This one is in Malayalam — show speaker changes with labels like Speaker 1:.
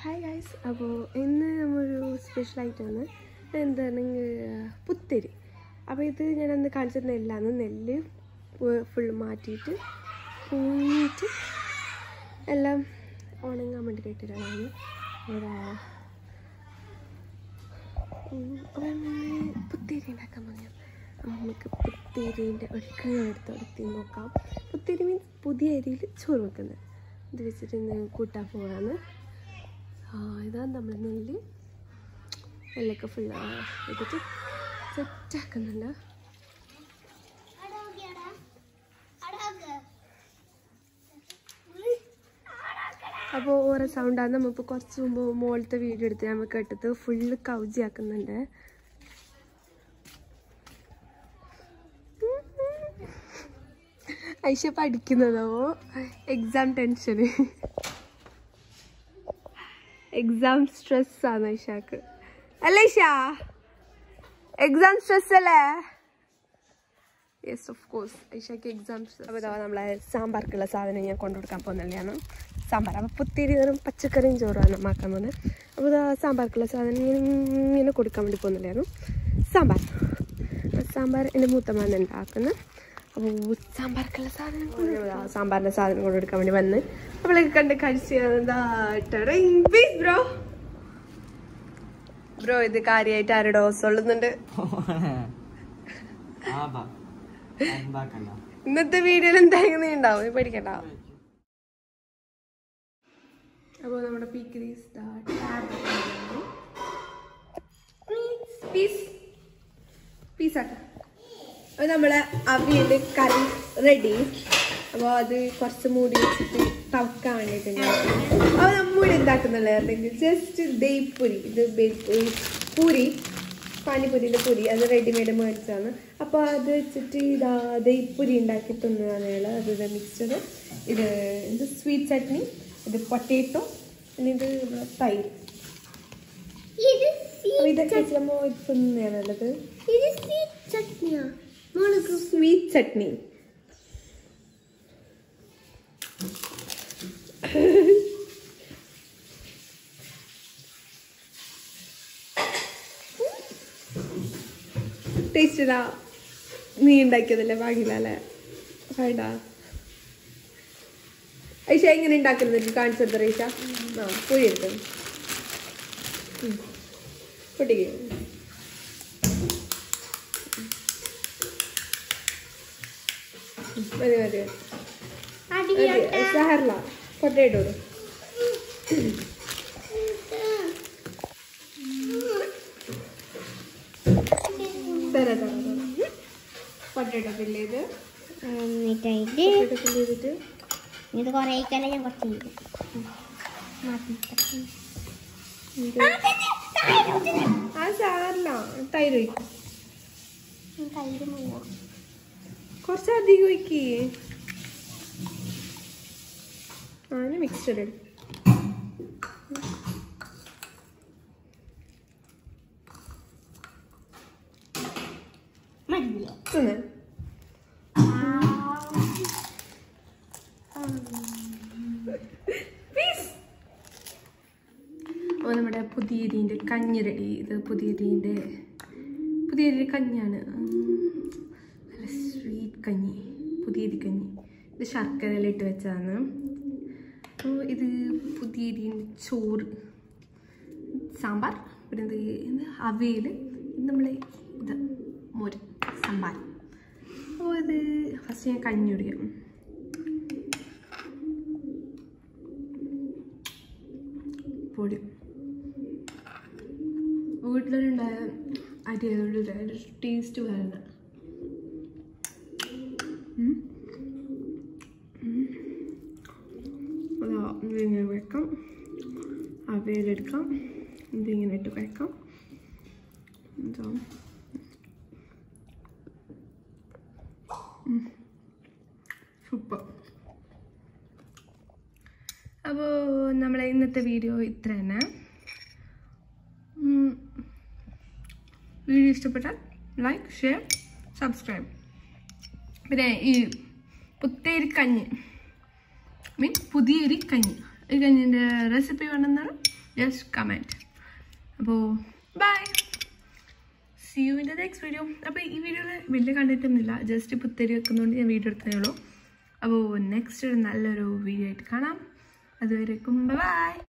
Speaker 1: ഹായ് ഗൈസ് അപ്പോൾ ഇന്ന് നമ്മളൊരു സ്പെഷ്യലായിട്ടാണ് എന്താണ് പുത്തരി അപ്പോൾ ഇത് ഞാൻ അന്ന് കാണിച്ചത് നെല്ലാണ് നെല്ല് ഫുൾ മാറ്റിയിട്ട് പൂങ്ങിയിട്ട് എല്ലാം ഉണങ്ങാൻ വേണ്ടി ഇട്ടിട്ടാണ് ഇവിടെ അപ്പോൾ പുത്തേരി ഉണ്ടാക്കാൻ പറഞ്ഞു നമുക്ക് പുത്തേരീൻ്റെ ഒരു കിഴെടുത്ത് എടുത്ത് നോക്കാം പുത്തേരി മീൻസ് പുതിയ അരിയിൽ ചോറ് വെക്കുന്നത് ഇത് വെച്ചിട്ട് ഇന്ന് കൂട്ടാൻ പോകാന്ന് ആ ഇതാണ് നമ്മൾ നെല്ല് നെല്ലൊക്കെ ഫുൾ എടുത്തിട്ട് സെറ്റാക്കുന്നുണ്ട് അപ്പോൾ ഓരോ സൗണ്ടാണ് നമ്മളിപ്പോൾ കുറച്ച് മുമ്പ് മുകളിലത്തെ വീഡിയോ എടുത്ത് നമ്മൾ കേട്ടത് ഫുള്ള് കൗജി ആക്കുന്നുണ്ട് ഐഷ പഠിക്കുന്നതോ എക്സാം ടെൻഷന് എക്സാം സ്ട്രെസ് ആണ് ഐഷാക്ക് അല്ലേ ഐഷ എക്സാം സ്ട്രെസ് അല്ലേ യെസ് ഓഫ് കോഴ്സ് ഐഷയ്ക്ക് എക്സാം അപ്പോൾ ഇതാ നമ്മളെ സാമ്പാർക്കുള്ള സാധനം ഞാൻ കൊണ്ടുകൊടുക്കാൻ പോകുന്നില്ലാണ് സാമ്പാർ അപ്പോൾ പുത്തിരി തരം പച്ചക്കറിയും ചോറുമാണ് നമ്മാക്കാൻ പോകുന്നത് അപ്പോൾ ഇതാ സാമ്പാർക്കുള്ള സാധനം ഞാൻ ഇങ്ങനെ കൊടുക്കാൻ വേണ്ടി പോകുന്നില്ലായിരുന്നു സാമ്പാർ സാമ്പാർ എൻ്റെ മൂത്തമ്മ ഉണ്ടാക്കുന്നത് അപ്പോൾ സാമ്പാർക്കുള്ള സാധനം കൊണ്ട് ഇതാ സാമ്പാറിൻ്റെ സാധനം കൊണ്ട് കൊടുക്കാൻ വേണ്ടി വന്ന് അവളൊക്കെ കണ്ട് കഴിച്ച് ബ്രോ ബ്രോ ഇത് കാര്യമായിട്ട് ആരുടെ ഡോസ് ഉള്ളുന്നുണ്ട്
Speaker 2: ആബാ അൻപാക്കണ്ട
Speaker 1: ഇന്നത്തെ വീഡിയോയിൽ എന്തായാലും നീ ഉണ്ടാവും നീ പേടിക്കണ്ട അപ്പോൾ നമ്മുടെ പീക്കിരി പീസ് പീസാക്കാം അപ്പോൾ നമ്മളെ അവിയല് കറി റെഡി അപ്പോൾ അത് കുറച്ച് മൂടി വെച്ചിട്ട് തവക്കാൻ വേണ്ടിയിട്ടുണ്ടായിരുന്നു അപ്പോൾ നമ്മൾ എന്താക്കുന്നുള്ളതായിരുന്നെങ്കിൽ ജസ്റ്റ് ദൈപ്പുരി ഇത് ബേൽപൂരി പൂരി പാനിപ്പൂരിൻ്റെ പൊരി അത് റെഡിമെയ്ഡ് മേടിച്ചാണ് അപ്പോൾ അത് വെച്ചിട്ട് ഇതാ ദൈപ്പുരി ഉണ്ടാക്കി തിന്നതാണ് ഞങ്ങൾ അത് ഇത് മിക്സ്ചർ ഇത് ഇത് സ്വീറ്റ് ചട്നി ഇത് പൊട്ടേറ്റോ പിന്നെ ഇത് ഇവിടെ തൈര് അപ്പോൾ ഇതൊക്കെ വെച്ച് നമ്മൾ ഇത് തിന്നുകയാണുള്ളത് സ്വീറ്റ് ചട്നി ടേസ്റ്റ് ഇടാ നീ ഉണ്ടാക്കിയതല്ലേ ഭാഗ്യമില്ല അല്ലേ വേണ്ട ഐഷ എങ്ങനെ ഉണ്ടാക്കുന്നത് എനിക്ക് കാണിച്ചു കൊടുത്ത റൈഷ ആ പൊടി എടുത്തു പൊട്ടിക്ക് മതി മതി സഹർല പൊട്ടേട്ടോ തരാം തരാം തരാം പൊട്ടേട്ടോ ഫില്ല് ചെയ്ത്
Speaker 3: എന്നിട്ടായിട്ട്
Speaker 1: പൊട്ടേട്ടോ ഫില്ല് ചെയ്തിട്ട്
Speaker 3: ഇത് കുറേ കാലം ഞാൻ കുറച്ച് ചെയ്തു
Speaker 1: ആ സാറില്ല തൈര് ഒഴിക്കും
Speaker 3: കയ്യിൽ മുങ്ങ
Speaker 1: കുറച്ചധികം ഒഴിക്കേ ആണ് മിക്സ്ചർ എടുക്കും
Speaker 3: മതിയോ
Speaker 1: തിന്നെ അപ്പോൾ നമ്മുടെ പുതിയരിൻ്റെ കഞ്ഞി റെഡി ഇത് പുതിയരിൻ്റെ പുതിയൊരു കഞ്ഞിയാണ് ഉം, നല്ല സ്വീറ്റ് കഞ്ഞി പുതിയരി കഞ്ഞി ഇത് ശർക്കരയിലിട്ട് വെച്ചതാണ് അപ്പോൾ ഇത് പുതിയരിൻ്റെ ചോറ് സാമ്പാർ പിന്നെ ഇത് എന്ത് അവിയൽ ഇത് നമ്മൾ ഇത് മോര് സാമ്പാർ അപ്പോൾ ഇത് ഫസ്റ്റ് ഞാൻ കഞ്ഞി കുടിക്കാം പൊടി വീട്ടിലുണ്ടായ അരി ആയതുകൊണ്ട് ഒരു ടേസ്റ്റ് വേണ്ട ഉം. ഉം. അതാ ഇതിങ്ങനെ വെക്കാം അവയിലെടുക്കാം ഇതിങ്ങനെ ഇട്ട് വെക്കാം ഇതാ സൂപ്പർ അപ്പോൾ നമ്മളെ ഇന്നത്തെ വീഡിയോ ഇത്ര തന്നെ ഉം. വീഡിയോ ഇഷ്ടപ്പെട്ടാൽ ലൈക്ക് ഷെയർ സബ്സ്ക്രൈബ് പിന്നെ ഈ പുത്തേരി കഞ്ഞി മീൻ പുതിയൊരു കഞ്ഞി ഈ കഞ്ഞിൻ്റെ റെസിപ്പി വേണമെന്നാണ് ജസ്റ്റ് കമൻറ്റ് അപ്പോൾ bye see you in the next video അപ്പോൾ ഈ വീഡിയോയിൽ വലിയ കണ്ടിട്ട് ഒന്നുമില്ല ജസ്റ്റ് പുത്തരി വെക്കുന്നതുകൊണ്ട് ഞാൻ വീഡിയോ എടുത്തതേ ഉള്ളൂ അപ്പോൾ നെക്സ്റ്റ് ഒരു നല്ലൊരു വീഡിയോ ആയിട്ട് കാണാം അതുവരെക്കും ബൈ